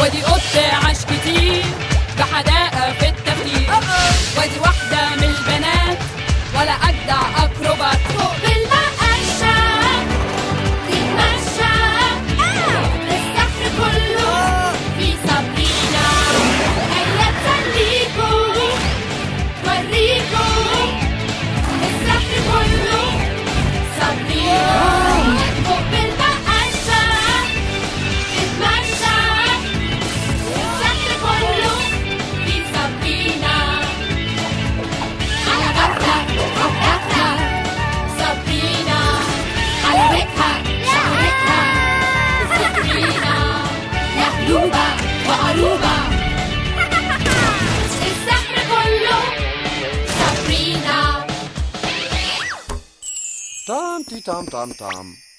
ودي قط عاش كتير بحداقة في التفكير ودي واحدة من البنات ولا أجدع أكروبات فوق بالمقشة تتمشى السحر كله في صابرينا هيا تسليكوا وريكوا السحر كله صابرينا فوق بالمقشة تتمشى السحر كله في صابرينا على غفلة غفلة صابرينا حلاوتها شهوتها صابرينا يا قلوبة وقروبة السحر كله صابرينا تام تي تام تام تام